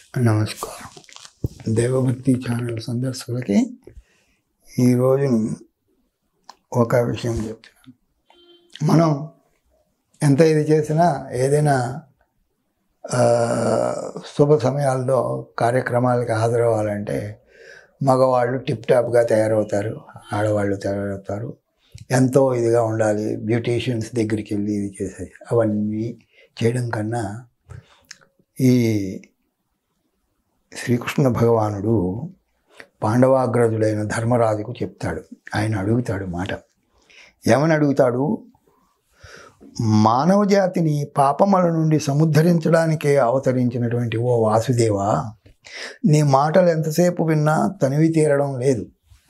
నమస్కారం దేవభక్తి ఛానల్ సందర్శకులకి ఈరోజు ఒక విషయం చెప్తున్నాను మనం ఎంత ఇది చేసినా ఏదైనా ఆ, శుభ సమయాల్లో కార్యక్రమాలకి హాజరవ్వాలంటే మగవాళ్ళు టిప్ టాప్గా తయారవుతారు ఆడవాళ్ళు తయారవుతారు ఎంతో ఇదిగా ఉండాలి బ్యూటీషియన్స్ దగ్గరికి వెళ్ళి ఇది చేసేది అవన్నీ చేయడం కన్నా ఈ శ్రీకృష్ణ భగవానుడు పాండవాగ్రజుడైన ధర్మరాజుకు చెప్తాడు ఆయన అడుగుతాడు మాట ఏమని అడుగుతాడు మానవ జాతిని పాపముల నుండి సముద్ధరించడానికే అవతరించినటువంటి ఓ వాసుదేవా నీ మాటలు ఎంతసేపు విన్నా తనివి తీరడం లేదు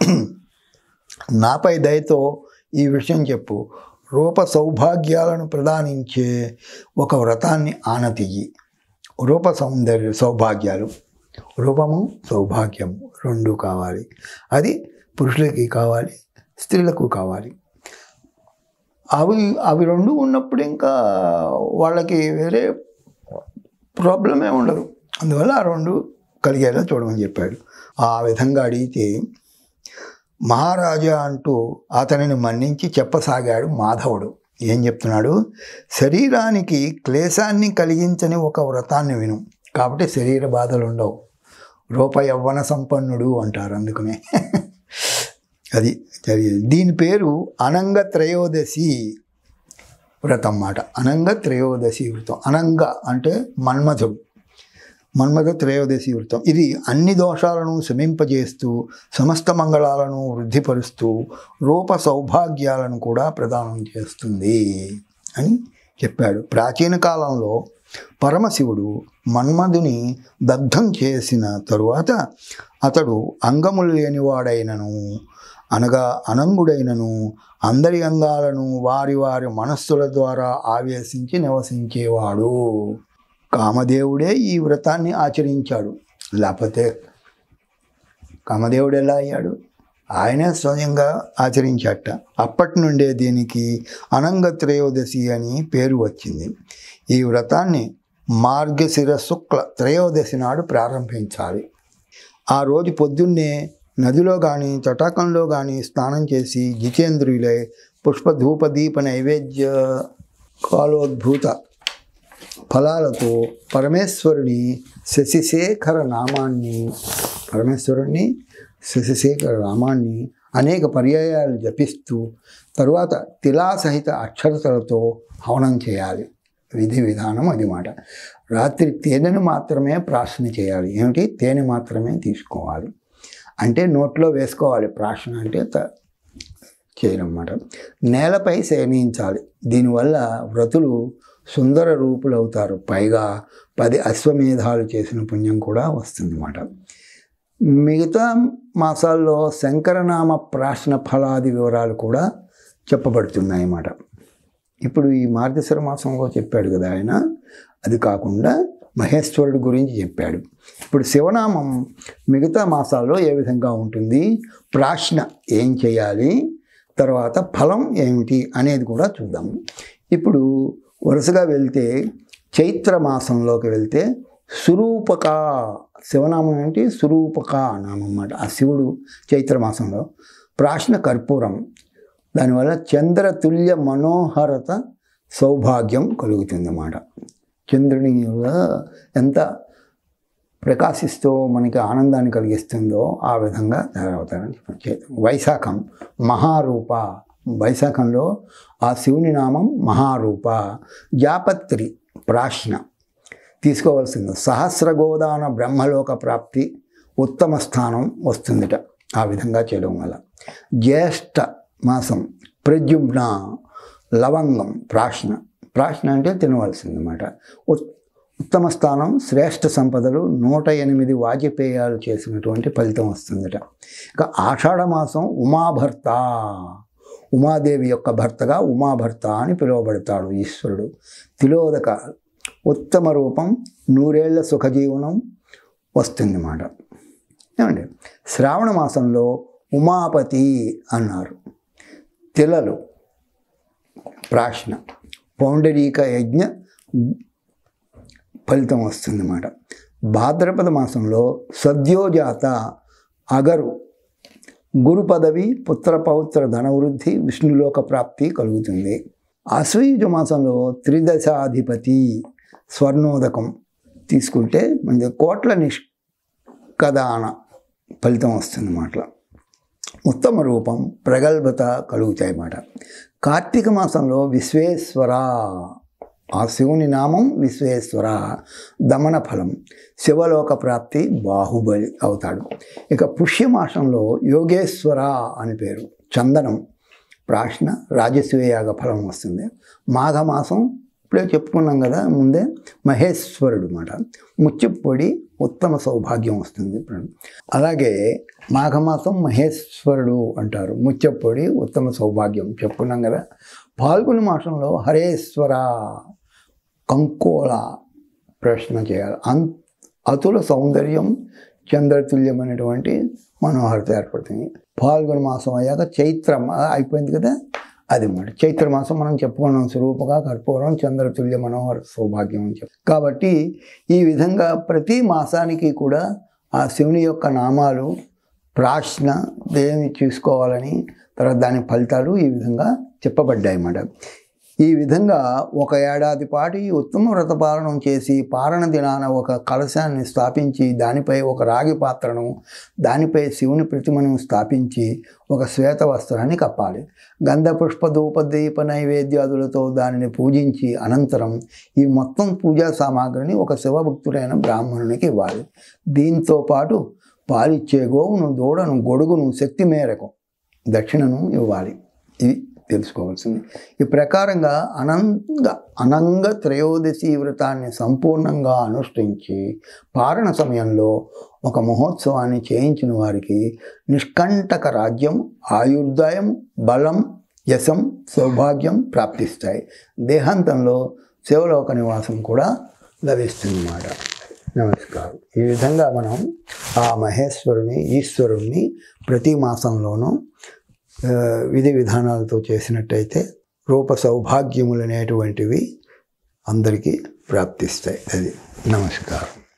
నాపై దయతో ఈ విషయం చెప్పు రూప సౌభాగ్యాలను ప్రదానించే ఒక వ్రతాన్ని ఆనతియ్యి రూప సౌందర్య సౌభాగ్యాలు రూపము సౌభాగ్యము రెండు కావాలి అది పురుషులకి కావాలి స్త్రీలకు కావాలి అవి అవి రెండు ఉన్నప్పుడు ఇంకా వాళ్ళకి వేరే ప్రాబ్లమే ఉండదు అందువల్ల ఆ రెండు కలిగేలా చూడమని చెప్పాడు ఆ విధంగా అడిగితే మహారాజా అంటూ అతనిని మన్నించి చెప్పసాగాడు మాధవుడు ఏం చెప్తున్నాడు శరీరానికి క్లేశాన్ని కలిగించని ఒక వ్రతాన్ని విను కాబట్టి శరీర బాధలు ఉండవు రూప యవ్వన సంపన్నుడు అంటారు అందుకనే అది జరిగేది దీని పేరు అనంగ త్రయోదశి వ్రతం మాట అనంగ త్రయోదశి వ్రతం అనంగ అంటే మన్మథుడు మన్మథ త్రయోదశి వ్రతం ఇది అన్ని దోషాలను శమింపజేస్తూ సమస్త మంగళాలను వృద్ధిపరుస్తూ రూప సౌభాగ్యాలను కూడా ప్రదానం చేస్తుంది అని చెప్పాడు ప్రాచీన కాలంలో పరమశివుడు మన్మధుని దగ్ధం చేసిన తరువాత అతడు అంగములు లేనివాడైనను అనగా అనంగుడైనను అందరి అంగాలను వారి వారి మనస్సుల ద్వారా ఆవేశించి నివసించేవాడు కామదేవుడే ఈ వ్రతాన్ని ఆచరించాడు లేకపోతే కామదేవుడు ఎలా అయ్యాడు ఆయనే స్వయంగా ఆచరించట అప్పటి నుండే దీనికి అనంగ త్రయోదశి అని పేరు వచ్చింది ఈ వ్రతాన్ని మార్గశిర శుక్ల త్రయోదశి నాడు ప్రారంభించాలి ఆ రోజు పొద్దున్నే నదిలో కానీ తటాకంలో కానీ స్నానం చేసి జితేంద్రియులై పుష్ప ధూప దీప నైవేద్య కాలోద్భూత ఫలాలతో పరమేశ్వరుని శశిశేఖర నామాన్ని పరమేశ్వరుణ్ణి శశిశేఖర నామాన్ని అనేక పర్యాయాలు జపిస్తూ తరువాత తిలాసహిత అక్షరతలతో హవనం చేయాలి విధి విధానం అది మాట రాత్రి తేనెను మాత్రమే ప్రార్థన చేయాలి ఏమిటి తేనె మాత్రమే తీసుకోవాలి అంటే నోట్లో వేసుకోవాలి ప్రార్థన అంటే త చేయనమాట నేలపై శయనించాలి దీనివల్ల వ్రతులు సుందర రూపులు అవుతారు పైగా పది అశ్వమేధాలు చేసిన పుణ్యం కూడా వస్తుందన్నమాట మిగతా మాసాల్లో శంకరనామ ప్రాశ్న ఫలాది వివరాలు కూడా చెప్పబడుతున్నాయి అన్నమాట ఇప్పుడు ఈ మార్గశిర మాసంలో చెప్పాడు కదా ఆయన అది కాకుండా మహేశ్వరుడు గురించి చెప్పాడు ఇప్పుడు శివనామం మిగతా మాసాల్లో ఏ విధంగా ఉంటుంది ప్రాశ్న ఏం చేయాలి తర్వాత ఫలం ఏమిటి అనేది కూడా చూద్దాం ఇప్పుడు వరుసగా వెళ్తే చైత్ర మాసంలోకి వెళ్తే సురూపక శివనామం ఏంటి సురూపక నామం అన్నమాట ఆ శివుడు చైత్ర మాసంలో ప్రాశ్న కర్పూరం దానివల్ల చంద్రతుల్య మనోహరత సౌభాగ్యం కలుగుతుందన్నమాట చంద్రుని వల్ల ఎంత ప్రకాశిస్తూ మనకి ఆనందాన్ని కలిగిస్తుందో ఆ విధంగా తయారవుతారని చెప్పారు వైశాఖం మహారూప వైశాఖంలో ఆ శివుని నామం మహారూప జాపత్రి ప్రాశ్న తీసుకోవాల్సింది సహస్రగోదాన బ్రహ్మలోక ప్రాప్తి ఉత్తమ స్థానం వస్తుందిట ఆ విధంగా చేయడం వల్ల జ్యేష్ఠ మాసం ప్రద్యుమ్న లవంగం ప్రాశ్న ప్రాశ్న అంటే తినవలసిందన్నమాట ఉత్తమ స్థానం శ్రేష్ఠ సంపదలు నూట ఎనిమిది వాజపేయాలు చేసినటువంటి ఫలితం వస్తుందట ఇక ఆషాఢ మాసం ఉమాభర్త ఉమాదేవి యొక్క భర్తగా ఉమాభర్త అని పిలువబడతాడు ఈశ్వరుడు తిలోదక ఉత్తమ రూపం నూరేళ్ల సుఖజీవనం వస్తుందన్నమాట ఏమండి శ్రావణ మాసంలో ఉమాపతి అన్నారు తిలలు ప్రాశ్న పౌండరీక యజ్ఞ ఫలితం వస్తుందన్నమాట భాద్రపద మాసంలో సద్యోజాత అగరు గురు పదవి పుత్ర పౌత్ర ధనవృద్ధి విష్ణులోక ప్రాప్తి కలుగుతుంది ఆశ్వయుజ మాసంలో త్రిదశాధిపతి స్వర్ణోదకం తీసుకుంటే మన కోట్ల నిష్కదాన ఫలితం వస్తుంది అన్నమాట ఉత్తమ రూపం ప్రగల్భత కలుగుతాయి అన్నమాట కార్తీక మాసంలో విశ్వేశ్వర ఆ శివుని నామం విశ్వేశ్వర దమన ఫలం శివలోక ప్రాప్తి బాహుబలి అవుతాడు ఇక పుష్యమాసంలో యోగేశ్వర అని పేరు చందనం ప్రాశ్న రాజసూయాగ ఫలం వస్తుంది మాఘమాసం ఇప్పుడే చెప్పుకున్నాం కదా ముందే మహేశ్వరుడు మాట ముచ్చిపొడి ఉత్తమ సౌభాగ్యం వస్తుంది ఇప్పుడు అలాగే మాఘమాసం మహేశ్వరుడు అంటారు ముచ్చప్పొడి ఉత్తమ సౌభాగ్యం చెప్పుకున్నాం కదా పాల్గొని మాసంలో హరేశ్వర కంకోళ ప్రశ్న చేయాలి అన్ అతుల సౌందర్యం చంద్రతుల్యమైనటువంటి మనోహరత ఏర్పడుతుంది పాల్గొని మాసం అయ్యాక చైత్రం అయిపోయింది కదా అది మాట చైత్ర మాసం మనం చెప్పుకున్నాం స్వరూపగా కర్పూరం చంద్రతుల్య మనోహర సౌభాగ్యం అని చెప్పి కాబట్టి ఈ విధంగా ప్రతి మాసానికి కూడా ఆ శివుని యొక్క నామాలు ప్రాశ్న దేని చూసుకోవాలని తర్వాత దాని ఫలితాలు ఈ విధంగా చెప్పబడ్డాయి అన్నమాట ఈ విధంగా ఒక ఏడాది పాటు ఈ ఉత్తమ వ్రతపాలనం చేసి పారణ దినాన ఒక కలశాన్ని స్థాపించి దానిపై ఒక రాగి పాత్రను దానిపై శివుని ప్రతిమను స్థాపించి ఒక శ్వేత వస్త్రాన్ని కప్పాలి గంధ పుష్ప ధూప దీప నైవేద్యాదులతో దానిని పూజించి అనంతరం ఈ మొత్తం పూజా సామాగ్రిని ఒక శివభక్తుడైన బ్రాహ్మణునికి ఇవ్వాలి దీంతో పాటు పాలిచ్చే గోవును దూడను గొడుగును శక్తి మేరకు దక్షిణను ఇవ్వాలి ఇది తెలుసుకోవాల్సింది ఈ ప్రకారంగా అనంగ అనంగ త్రయోదశి వ్రతాన్ని సంపూర్ణంగా అనుష్ఠించి పారణ సమయంలో ఒక మహోత్సవాన్ని చేయించిన వారికి నిష్కంటక రాజ్యం ఆయుర్దాయం బలం యశం సౌభాగ్యం ప్రాప్తిస్తాయి దేహాంతంలో శివలోక నివాసం కూడా లభిస్తుందన్నమాట నమస్కారం ఈ విధంగా మనం ఆ మహేశ్వరుని ఈశ్వరుణ్ణి ప్రతి మాసంలోనూ ఆ, విధి విధానాలతో చేసినట్టయితే రూప సౌభాగ్యములు అనేటువంటివి అందరికీ ప్రాప్తిస్తాయి అది నమస్కారం